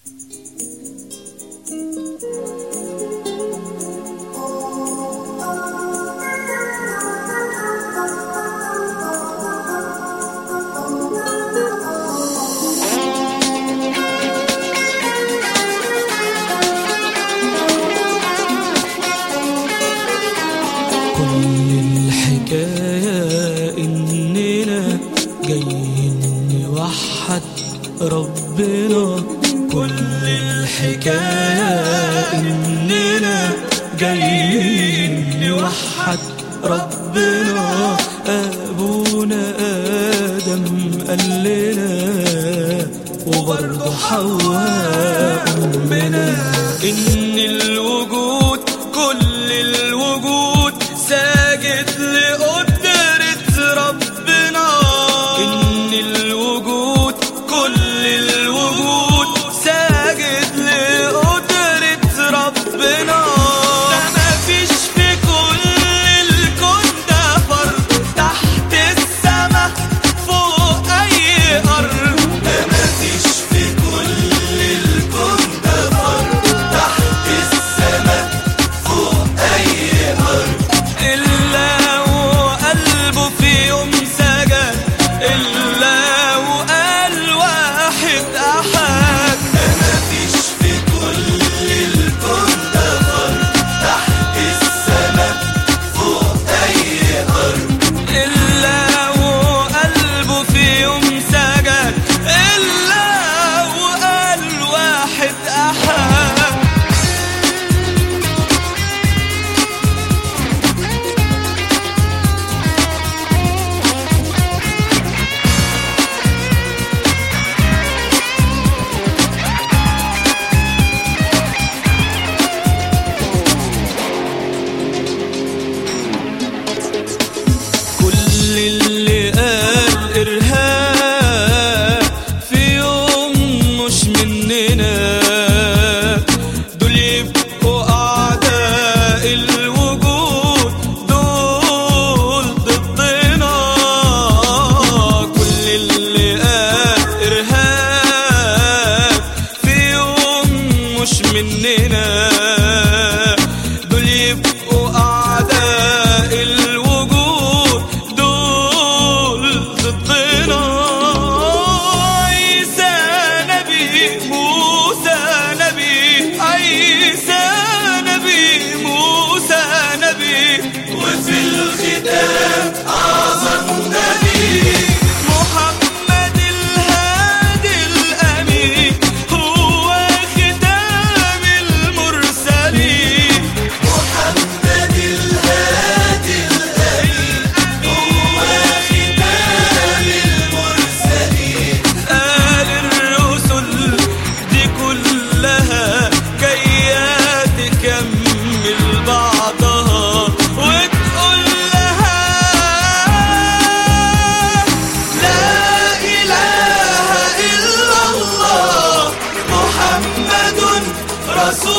كل الحكاية إننا جايين نوحد ربنا كل الحكاية إننا جايين نوحد ربنا أبونا آدم قال لنا وبرضه حواء أمنا إن الوجود كل الوجود ساجد لقدرة ربنا إن الوجود كل الوجود ساجد لقدرة ربنا ده مفيش في كل الكون ده فرد تحت السما فوق أي أرض ده مفيش في كل الكون ده فرد تحت السما فوق أي أرض إلا وقلبه في يوم سجد إلا وقال واحد أحد مفيش في كل الكون ده فرد تحت السما فوق أي أرض إلا وقلبه في يوم سجد إلا وقال واحد أحد كل اللي قال إرهاب في يوم مش مننا دول يبقوا أعداء الوجود دول ضدنا كل اللي قال إرهاب في يوم مش مننا دول يبقوا أعداء الوجود دول ضدنا عيسى نبي موسى نبي عيسى نبي موسى نبي وفي الختام أعظم نبي محمد الهادي الأمين هو ختام المرسلين محمد الهادي الأمين هو ختام المرسلين قال الرسل دي كلها جاية تكمل بعضها وتقول لها لا إله إلا الله محمد رسول